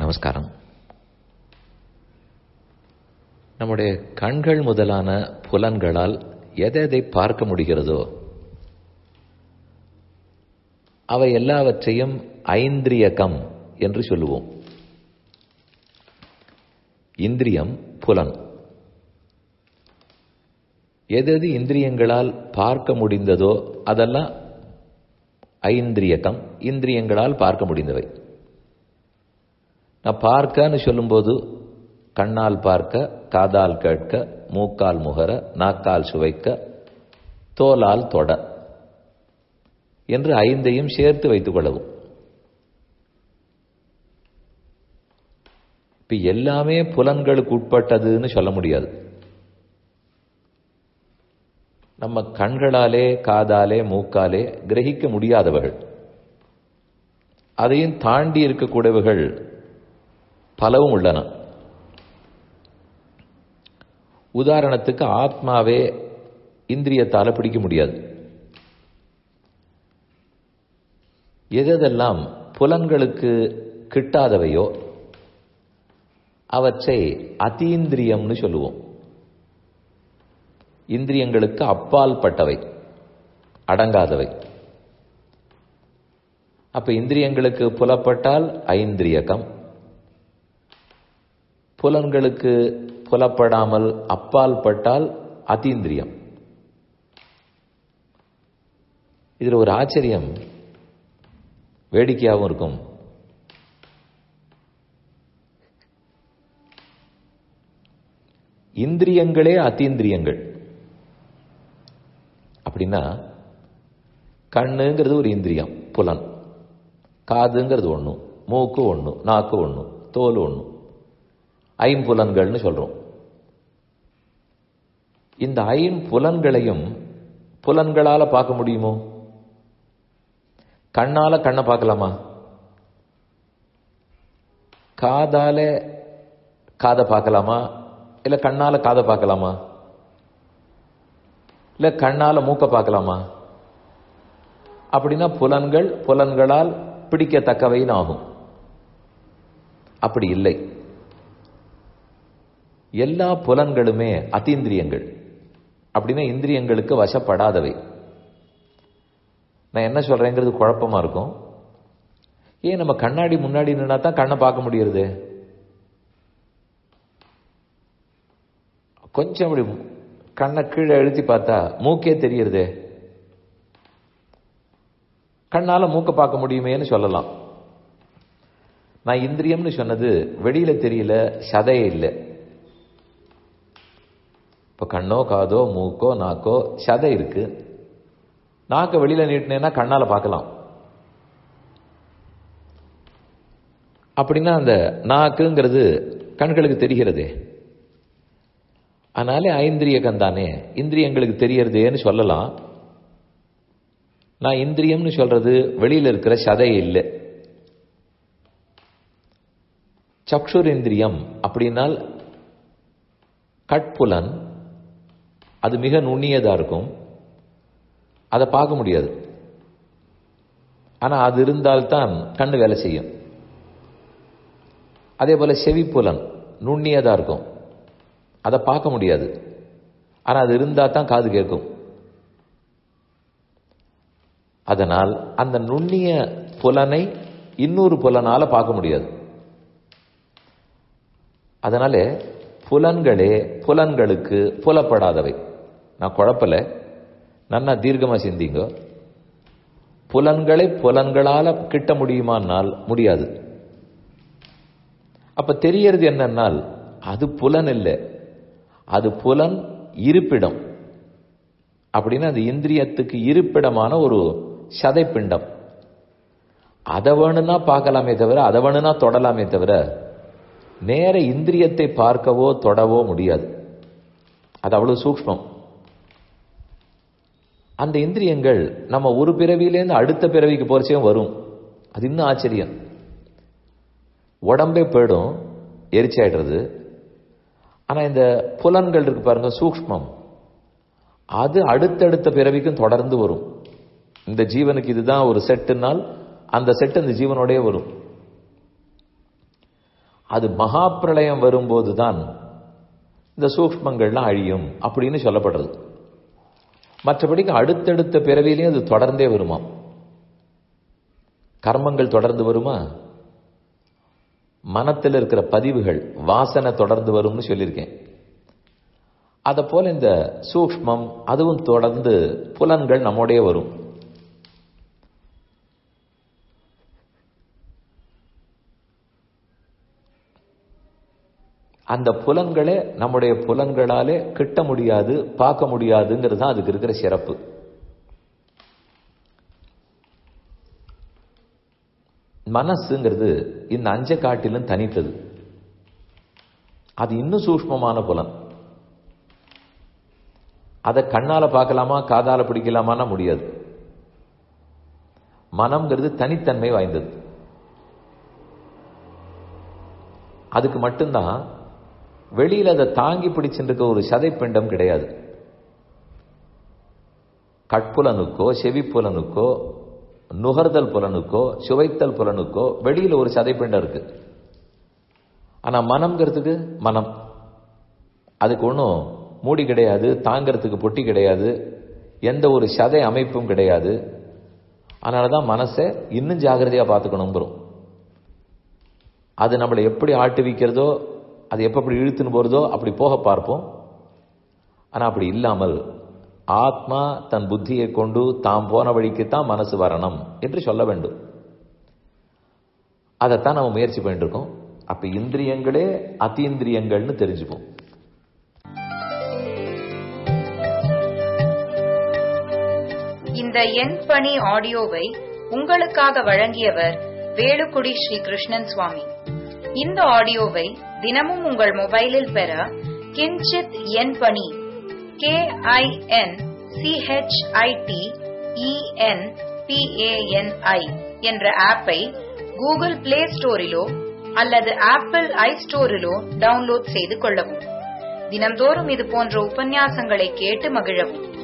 நமஸ்காரம் நம்முடைய கண்கள் முதலான புலன்களால் எதை எதை பார்க்க முடிகிறதோ அவை எல்லாவற்றையும் ஐந்திரியகம் என்று சொல்லுவோம் இந்திரியம் புலன் எது எது இந்திரியங்களால் பார்க்க முடிந்ததோ அதெல்லாம் ஐந்திரியகம் இந்திரியங்களால் பார்க்க முடிந்தவை நான் பார்க்கன்னு சொல்லும்போது கண்ணால் பார்க்க காதால் கேட்க மூக்கால் முகர நாக்கால் சுவைக்க தோலால் தொட என்று ஐந்தையும் சேர்த்து வைத்துக் கொள்ளவும் இப்ப எல்லாமே புலன்களுக்கு உட்பட்டதுன்னு சொல்ல முடியாது நம்ம கண்களாலே காதாலே மூக்காலே கிரகிக்க முடியாதவர்கள் அதையும் தாண்டி இருக்கக்கூடியவர்கள் பலவும் உள்ளன உதாரணத்துக்கு ஆத்மாவே இந்திரியத்தால பிடிக்க முடியாது எதெல்லாம் புலன்களுக்கு கிட்டாதவையோ அவற்றை அதீந்திரியம்னு சொல்லுவோம் இந்திரியங்களுக்கு அப்பால் பட்டவை அடங்காதவை அப்ப இந்திரியங்களுக்கு புலப்பட்டால் ஐந்திரியகம் புலன்களுக்கு புலப்படாமல் அப்பால் பட்டால் அதீந்திரியம் இதில் ஒரு ஆச்சரியம் வேடிக்கையாகவும் இருக்கும் இந்திரியங்களே அத்தீந்திரியங்கள் அப்படின்னா கண்ணுங்கிறது ஒரு இந்திரியம் புலன் காதுங்கிறது ஒன்று மூக்கு ஒன்று நாக்கு ஒன்று தோல் ஒன்று ஐம்புலன்கள்னு சொல்றோம் இந்த ஐம்புலன்களையும் புலன்களால பார்க்க முடியுமோ கண்ணால கண்ணை பார்க்கலாமா காதால காதை பார்க்கலாமா இல்ல கண்ணால காதை பார்க்கலாமா இல்ல கண்ணால மூக்க பார்க்கலாமா அப்படின்னா புலன்கள் புலன்களால் பிடிக்கத்தக்கவைன்னு ஆகும் அப்படி இல்லை எல்லா புலன்களுமே அத்தீந்திரியங்கள் அப்படின்னா இந்திரியங்களுக்கு வசப்படாதவை நான் என்ன சொல்றேங்கிறது குழப்பமா இருக்கும் ஏன் நம்ம கண்ணாடி முன்னாடி நின்னா தான் கண்ணை பார்க்க முடியுது கொஞ்சம் அப்படி கண்ணை கீழே அழுத்தி பார்த்தா மூக்கே தெரியுறதே கண்ணால மூக்க பார்க்க முடியுமேன்னு சொல்லலாம் நான் இந்திரியம்னு சொன்னது வெளியில தெரியல சதையே இல்லை இப்ப கண்ணோ காதோ மூக்கோ நாக்கோ சதை இருக்கு நாக்க வெளியில நீட்டினேன்னா கண்ணால பார்க்கலாம் அப்படின்னா அந்த நாக்குங்கிறது கண்களுக்கு தெரிகிறதே அதனால ஐந்திரியகம் தானே இந்திரியங்களுக்கு தெரியறதேன்னு சொல்லலாம் நான் இந்திரியம்னு சொல்றது வெளியில இருக்கிற சதை இல்லை சக்ஷுர் இந்திரியம் அப்படின்னால் கட்புலன் அது மிக நுண்ணியதா இருக்கும் அதை பார்க்க முடியாது ஆனா அது இருந்தால்தான் கண்ணு வேலை செய்யும் அதே போல செவிப்புலன் நுண்ணியதா இருக்கும் அதை பார்க்க முடியாது ஆனா அது இருந்தா தான் காது கேட்கும் அதனால் அந்த நுண்ணிய புலனை இன்னொரு புலனால பார்க்க முடியாது அதனால புலன்களே புலன்களுக்கு புலப்படாதவை நான் குழப்பல நன்னா தீர்க்கமா சிந்திங்க புலன்களை புலன்களால கிட்ட முடியுமானால் முடியாது அப்ப தெரியறது என்னன்னால் அது புலன் இல்லை அது புலன் இருப்பிடம் அப்படின்னா அது இந்திரியத்துக்கு இருப்பிடமான ஒரு சதைப்பிண்டம் அதை வேணும்னா பார்க்கலாமே தவிர அதை வேணும்னா தொடலாமே தவிர நேர இந்திரியத்தை பார்க்கவோ தொடவோ முடியாது அது அவ்வளவு சூக்மம் அந்த இந்திரியங்கள் நம்ம ஒரு பிறவியிலேருந்து அடுத்த பிறவிக்கு போறச்சே வரும் அது இன்னும் ஆச்சரியம் உடம்பே போயிடும் எரிச்சாயிடுறது ஆனா இந்த புலன்கள் இருக்கு பாருங்க சூக்மம் அது அடுத்தடுத்த பிறவிக்கும் தொடர்ந்து வரும் இந்த ஜீவனுக்கு இதுதான் ஒரு செட்டுனால் அந்த செட் அந்த ஜீவனோடய வரும் அது மகா பிரளயம் வரும்போது தான் இந்த சூக்மங்கள்லாம் அழியும் அப்படின்னு சொல்லப்படுறது மற்றபடிக்கு அடுத்தடுத்த பிறவிலையும் அது தொடர்ந்தே வருமா கர்மங்கள் தொடர்ந்து வருமா மனத்தில் இருக்கிற பதிவுகள் வாசனை தொடர்ந்து வரும்னு சொல்லியிருக்கேன் அதை போல இந்த சூக்மம் அதுவும் தொடர்ந்து புலன்கள் நம்மோடைய வரும் அந்த புலன்களே நம்முடைய புலன்களாலே கிட்ட முடியாது பார்க்க முடியாதுங்கிறது தான் அதுக்கு இருக்கிற சிறப்பு மனசுங்கிறது இந்த அஞ்ச காட்டிலும் தனித்தது அது இன்னும் சூக்மமான புலன் அதை கண்ணால பார்க்கலாமா காதால பிடிக்கலாமான்னா முடியாது மனம்ங்கிறது தனித்தன்மை வாய்ந்தது அதுக்கு மட்டும்தான் வெளியில அதை தாங்கி பிடிச்சிருக்க ஒரு சதைப்பிண்டம் கிடையாது கட்புலனுக்கோ செவிப்புலனுக்கோ நுகர்தல் புலனுக்கோ சுவைத்தல் புலனுக்கோ வெளியில ஒரு சதைப்பிண்டம் இருக்கு ஆனா மனம்ங்கிறதுக்கு மனம் அதுக்கு ஒன்றும் மூடி கிடையாது தாங்கிறதுக்கு பொட்டி கிடையாது எந்த ஒரு சதை அமைப்பும் கிடையாது அதனால தான் மனசை இன்னும் ஜாகிரதையாக பார்த்துக்கணுங்கிறோம் அது நம்மளை எப்படி ஆட்டுவிக்கிறதோ அது எப்போ அப்படி இழுத்துன்னு போகிறதோ அப்படி போக பார்ப்போம் ஆனால் அப்படி இல்லாமல் ஆத்மா தன் புத்தியை கொண்டு தாம் போன வழிக்குத்தான் மனசு வரணும் என்று சொல்ல வேண்டும் அதைத்தான் நம்ம முயற்சி பண்ணிட்டு இருக்கோம் அப்ப இந்திரியங்களே அத்தீந்திரியங்கள்னு தெரிஞ்சுப்போம் இந்த எண் பணி ஆடியோவை உங்களுக்காக வழங்கியவர் வேலுக்குடி ஸ்ரீ கிருஷ்ணன் சுவாமி இந்த ஆடியோவை தினமும் உங்கள் மொபைலில் பெற கிஞ்சித் எண் பணி கே ஐ என் சிஹெச்ஐடி இஎன் பிஏஎன்ஐ என்ற ஆப்பை கூகுள் பிளே ஸ்டோரிலோ அல்லது ஆப்பிள் ஐ ஸ்டோரிலோ டவுன்லோட் செய்து கொள்ளவும் தினம்தோறும் இது போன்ற உபன்யாசங்களை கேட்டு மகிழவும்